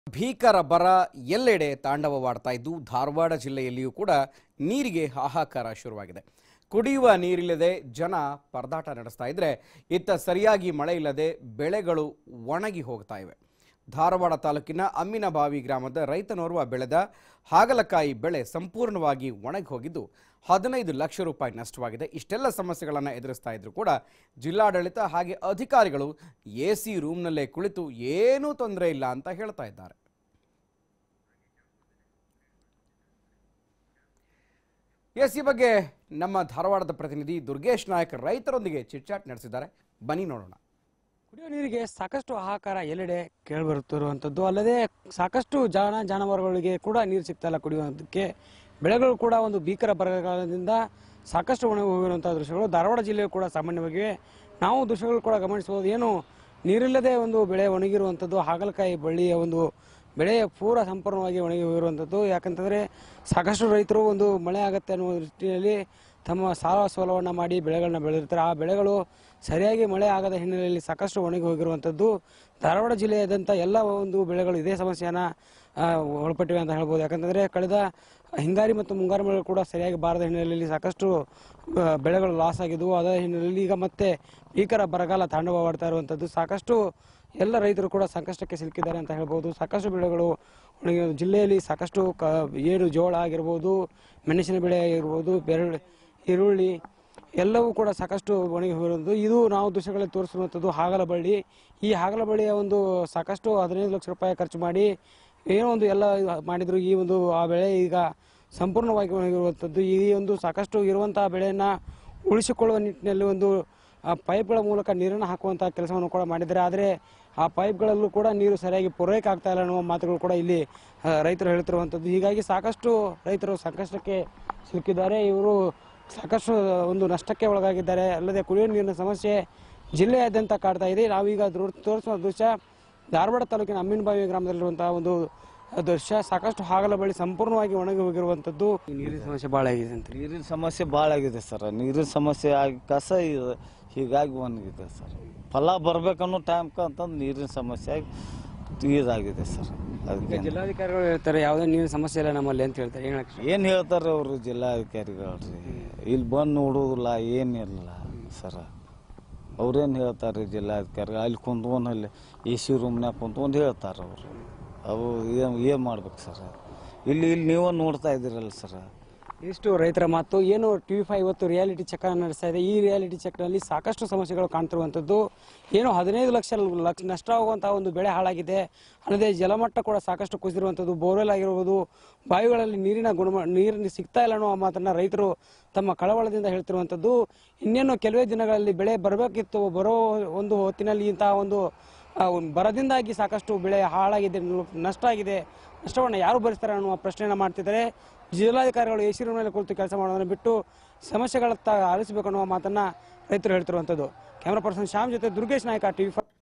ಭೀಕರ ಬರ ಎಲ್ಲೆಡೆ ತಾಂಡವವಾಡ್ತಾ ಇದ್ದು ಧಾರವಾಡ ಜಿಲ್ಲೆಯಲ್ಲಿಯೂ ಕೂಡ ನೀರಿಗೆ ಹಾಹಾಕಾರ ಶುರುವಾಗಿದೆ ಕುಡಿಯುವ ನೀರಿಲ್ಲದೆ ಜನ ಪರದಾಟ ನಡೆಸ್ತಾ ಇದ್ರೆ ಇತ್ತ ಸರಿಯಾಗಿ ಮಳೆ ಇಲ್ಲದೆ ಬೆಳೆಗಳು ಒಣಗಿ ಹೋಗ್ತಾ ಇವೆ ಧಾರವಾಡ ತಾಲೂಕಿನ ಅಮ್ಮಿನಬಾವಿ ಗ್ರಾಮದ ರೈತನೋರ್ವ ಬೆಳೆದ ಹಾಗಲಕಾಯಿ ಬೆಳೆ ಸಂಪೂರ್ಣವಾಗಿ ಒಣಗಿ ಹೋಗಿದ್ದು ಹದಿನೈದು ಲಕ್ಷ ರೂಪಾಯಿ ನಷ್ಟವಾಗಿದೆ ಇಷ್ಟೆಲ್ಲ ಸಮಸ್ಯೆಗಳನ್ನು ಎದುರಿಸ್ತಾ ಇದ್ರು ಕೂಡ ಜಿಲ್ಲಾಡಳಿತ ಹಾಗೆ ಅಧಿಕಾರಿಗಳು ಎ ಸಿ ರೂಮ್ನಲ್ಲೇ ಕುಳಿತು ಏನೂ ತೊಂದರೆ ಇಲ್ಲ ಅಂತ ಹೇಳ್ತಾ ಇದ್ದಾರೆ ಎಸ್ ಈ ಬಗ್ಗೆ ನಮ್ಮ ಧಾರವಾಡದ ಪ್ರತಿನಿಧಿ ದುರ್ಗೇಶ್ ನಾಯಕ್ ರೈತರೊಂದಿಗೆ ಚಿಟ್ಚಾಟ್ ನಡೆಸಿದ್ದಾರೆ ಬನ್ನಿ ನೋಡೋಣ ಕುಡಿಯುವ ನೀರಿಗೆ ಸಾಕಷ್ಟು ಹಾಹಾಕಾರ ಎಲ್ಲೆಡೆ ಕೇಳಿಬರುತ್ತಿರುವಂಥದ್ದು ಅಲ್ಲದೆ ಸಾಕಷ್ಟು ಜಾನ ಜಾನುವಾರುಗಳಿಗೆ ಕೂಡ ನೀರು ಸಿಗ್ತಾ ಇಲ್ಲ ಕುಡಿಯುವುದಕ್ಕೆ ಬೆಳೆಗಳು ಕೂಡ ಒಂದು ಭೀಕರ ಬರಗಾಲದಿಂದ ಸಾಕಷ್ಟು ಒಣಗಿ ಹೋಗಿರುವಂಥ ದೃಶ್ಯಗಳು ಧಾರವಾಡ ಜಿಲ್ಲೆಯು ಕೂಡ ಸಾಮಾನ್ಯವಾಗಿ ನಾವು ದೃಶ್ಯಗಳು ಕೂಡ ಗಮನಿಸಬಹುದು ಏನು ನೀರಿಲ್ಲದೆ ಒಂದು ಬೆಳೆ ಒಣಗಿರುವಂಥದ್ದು ಹಾಗಲಕಾಯಿ ಬಳ್ಳಿಯ ಒಂದು ಬೆಳೆ ಪೂರ ಸಂಪೂರ್ಣವಾಗಿ ಒಣಗಿ ಹೋಗಿರುವಂಥದ್ದು ಯಾಕಂತಂದರೆ ಸಾಕಷ್ಟು ರೈತರು ಒಂದು ಮಳೆ ಆಗತ್ತೆ ಅನ್ನುವ ದೃಷ್ಟಿಯಲ್ಲಿ ತಮ್ಮ ಸಾಲ ಸೋಲವನ್ನು ಮಾಡಿ ಬೆಳೆಗಳನ್ನ ಬೆಳೆದಿರ್ತಾರೆ ಆ ಬೆಳೆಗಳು ಸರಿಯಾಗಿ ಮಳೆ ಆಗದ ಹಿನ್ನೆಲೆಯಲ್ಲಿ ಸಾಕಷ್ಟು ಒಣಗಿ ಹೋಗಿರುವಂಥದ್ದು ಧಾರವಾಡ ಜಿಲ್ಲೆಯಾದ್ಯಂತ ಎಲ್ಲ ಒಂದು ಬೆಳೆಗಳು ಇದೇ ಸಮಸ್ಯೆಯನ್ನು ಒಳಪಟ್ಟಿವೆ ಅಂತ ಹೇಳ್ಬೋದು ಯಾಕಂತಂದರೆ ಕಳೆದ ಹಿಂಗಾರಿ ಮತ್ತು ಮುಂಗಾರು ಮಳೆಗಳು ಕೂಡ ಸರಿಯಾಗಿ ಬಾರದ ಹಿನ್ನೆಲೆಯಲ್ಲಿ ಸಾಕಷ್ಟು ಆ, ಬೆಳೆಗಳು ಲಾಸ್ ಆಗಿದ್ದವು ಅದರ ಹಿನ್ನೆಲೆಯಲ್ಲಿ ಈಗ ಮತ್ತೆ ಭೀಕರ ಬರಗಾಲ ತಾಂಡವವಾಡ್ತಾ ಇರುವಂಥದ್ದು ಸಾಕಷ್ಟು ಎಲ್ಲ ರೈತರು ಕೂಡ ಸಂಕಷ್ಟಕ್ಕೆ ಸಿಲುಕಿದ್ದಾರೆ ಅಂತ ಹೇಳ್ಬೋದು ಸಾಕಷ್ಟು ಬೆಳೆಗಳು ಒಣಗಿ ಜಿಲ್ಲೆಯಲ್ಲಿ ಸಾಕಷ್ಟು ಕ ಏನು ಜೋಳ ಆಗಿರ್ಬೋದು ಮೆಣಸಿನ ಬೆಳೆ ಆಗಿರ್ಬೋದು ಬೆರಳು ಈರುಳ್ಳಿ ಎಲ್ಲವೂ ಕೂಡ ಸಾಕಷ್ಟು ಒಣಗಿ ಹೋಗಿರುವುದು ಇದು ನಾವು ದೃಶ್ಯಗಳಲ್ಲಿ ತೋರಿಸಿರುವಂಥದ್ದು ಹಾಗಲಬಳ್ಳಿ ಈ ಹಾಗಲಬಳ್ಳಿಯ ಒಂದು ಸಾಕಷ್ಟು ಹದಿನೈದು ಲಕ್ಷ ರೂಪಾಯಿ ಖರ್ಚು ಮಾಡಿ ಏನೋ ಒಂದು ಎಲ್ಲ ಮಾಡಿದ್ರು ಈ ಒಂದು ಆ ಬೆಳೆ ಈಗ ಸಂಪೂರ್ಣವಾಗಿ ಒಣಗಿರುವಂಥದ್ದು ಈ ಒಂದು ಸಾಕಷ್ಟು ಇರುವಂತಹ ಬೆಳೆಯನ್ನು ಉಳಿಸಿಕೊಳ್ಳುವ ನಿಟ್ಟಿನಲ್ಲಿ ಒಂದು ಆ ಪೈಪ್ಗಳ ಮೂಲಕ ನೀರನ್ನು ಹಾಕುವಂತಹ ಕೆಲಸವನ್ನು ಕೂಡ ಮಾಡಿದ್ದಾರೆ ಆದರೆ ಆ ಪೈಪ್ಗಳಲ್ಲೂ ಕೂಡ ನೀರು ಸರಿಯಾಗಿ ಪೂರೈಕೆ ಆಗ್ತಾ ಇಲ್ಲ ಅನ್ನುವ ಮಾತುಗಳು ಕೂಡ ಇಲ್ಲಿ ಆ, ರೈತರು ಹೇಳ್ತಿರುವಂಥದ್ದು ಹೀಗಾಗಿ ಸಾಕಷ್ಟು ರೈತರು ಸಂಕಷ್ಟಕ್ಕೆ ಸಿಲುಕಿದ್ದಾರೆ ಇವರು ಸಾಕಷ್ಟು ಒಂದು ನಷ್ಟಕ್ಕೆ ಒಳಗಾಗಿದ್ದಾರೆ ಅಲ್ಲದೆ ಕುಡಿಯುವ ನೀರಿನ ಸಮಸ್ಯೆ ಜಿಲ್ಲೆಯಾದ್ಯಂತ ಕಾಡ್ತಾ ಇದೆ ನಾವೀಗ ದೃ- ತೋರಿಸುವ ದೃಶ್ಯ ಧಾರವಾಡ ತಾಲೂಕಿನ ಅಮ್ಮಿನಬಾವಿ ಗ್ರಾಮದಲ್ಲಿರುವಂತಹ ಒಂದು ದೃಶ್ಯ ಸಾಕಷ್ಟು ಹಾಗಲ ಬಳಿ ಸಂಪೂರ್ಣವಾಗಿ ಒಣಗಿ ಹೋಗಿರುವಂಥದ್ದು ನೀರಿನ ಸಮಸ್ಯೆ ಭಾಳ ಆಗಿದೆ ಅಂತ ನೀರಿನ ಸಮಸ್ಯೆ ಭಾಳ ಆಗಿದೆ ಸರ್ ನೀರಿನ ಸಮಸ್ಯೆ ಆಗಿ ಕಸ ಇದು ಹೀಗಾಗಿ ಒಣಗಿದೆ ಸರ್ ಫಲ ಬರ್ಬೇಕನ್ನೋ ಟೈಮ್ಕ ಅಂತಂದು ನೀರಿನ ಸಮಸ್ಯೆ ಆಗಿ ಇದಾಗಿದೆ ಸರ್ ಈಗ ಅದಕ್ಕೆ ಜಿಲ್ಲಾಧಿಕಾರಿಗಳು ಹೇಳ್ತಾರೆ ಯಾವುದೇ ನೀರಿನ ಸಮಸ್ಯೆ ಇಲ್ಲ ನಮ್ಮಲ್ಲಿ ಅಂತ ಹೇಳ್ತಾರೆ ಏನ್ ಹೇಳಕ್ ಇಷ್ಟ? ಏನು ಹೇಳ್ತಾರೆ ಅವರು ಜಿಲ್ಲಾಧಿಕಾರಿಗಳು ರೀ ಇಲ್ಲಿ ಬಂದು ನೋಡೋದಿಲ್ಲ ಏನಿಲ್ಲ ಸರ್ ಅವ್ರೇನು ಹೇಳ್ತಾರೆ ಜಿಲ್ಲಾಧಿಕಾರಿ ಅಲ್ಲಿ ಕುಂತ್ಕೊಂಡು ಅಲ್ಲಿ ಎ ಸಿ ರೂಮ್ನಾಗ ಕುಂತ್ಕೊಂಡು ಹೇಳ್ತಾರೆ ಅವರು ಅವು ಏನು ಏನು ಮಾಡ್ಬೇಕು ಸರ್ ಇಲ್ಲಿ ಇಲ್ಲಿ ನೀವು ನೋಡ್ತಾ ಇದ್ದೀರಲ್ಲ ಸರ್ ಇಷ್ಟು ರೈತರ ಮಾತು ಏನು ಟಿ ವಿ ಫೈವ್ ಇವತ್ತು ರಿಯಾಲಿಟಿ ಚೆಕ್ ನಡೆಸ್ತಾ ಇದೆ ಈ ರಿಯಾಲಿಟಿ ಚೆಕ್ನಲ್ಲಿ ಸಾಕಷ್ಟು ಸಮಸ್ಯೆಗಳು ಕಾಣ್ತಿರುವಂಥದ್ದು ಏನು ಹದಿನೈದು ಲಕ್ಷ ಲಕ್ಷ ನಷ್ಟವಾಗುವಂತಹ ಒಂದು ಬೆಳೆ ಹಾಳಾಗಿದೆ ಅಲ್ಲದೆ ಜಲಮಟ್ಟ ಕೂಡ ಸಾಕಷ್ಟು ಕುಸಿದಿರುವಂಥದ್ದು ಬೋರ್ವೆಲ್ ಆಗಿರ್ಬೋದು ಬಾವಿಗಳಲ್ಲಿ ನೀರಿನ ಗುಣಮ ನೀರಿನ ಸಿಗ್ತಾ ಇಲ್ಲ ಅನ್ನೋ ಮಾತನ್ನ ರೈತರು ತಮ್ಮ ಕಳವಳದಿಂದ ಹೇಳ್ತಿರುವಂಥದ್ದು ಇನ್ನೇನು ಕೆಲವೇ ದಿನಗಳಲ್ಲಿ ಬೆಳೆ ಬರಬೇಕಿತ್ತು ಬರೋ ಒಂದು ಹೊತ್ತಿನಲ್ಲಿ ಇಂತಹ ಒಂದು ಆ, ಒಂದು ಬರದಿಂದಾಗಿ ಸಾಕಷ್ಟು ಬೆಳೆ ಹಾಳಾಗಿದೆ ನಷ್ಟ ಆಗಿದೆ ನಷ್ಟವನ್ನು ಯಾರು ಭರಿಸ್ತಾರೆ ಅನ್ನುವ ಪ್ರಶ್ನೆಯನ್ನು ಮಾಡ್ತಿದ್ದಾರೆ ಜಿಲ್ಲಾಧಿಕಾರಿಗಳು ಎ ಸಿ ರೂಮ್ನಲ್ಲಿ ಕುಳಿತು ಕೆಲಸ ಮಾಡೋದನ್ನು ಬಿಟ್ಟು ಸಮಸ್ಯೆಗಳತ್ತ ಆಲಿಸಬೇಕು ಅನ್ನುವ ಮಾತನ್ನ ರೈತರು ಹೇಳ್ತಿರುವಂಥದ್ದು ಕ್ಯಾಮ್ರಾ ಪರ್ಸನ್ ಶ್ಯಾಮ್ ಜೊತೆ ದುರ್ಗೇಶ್ ನಾಯ್ಕ ಟಿವಿ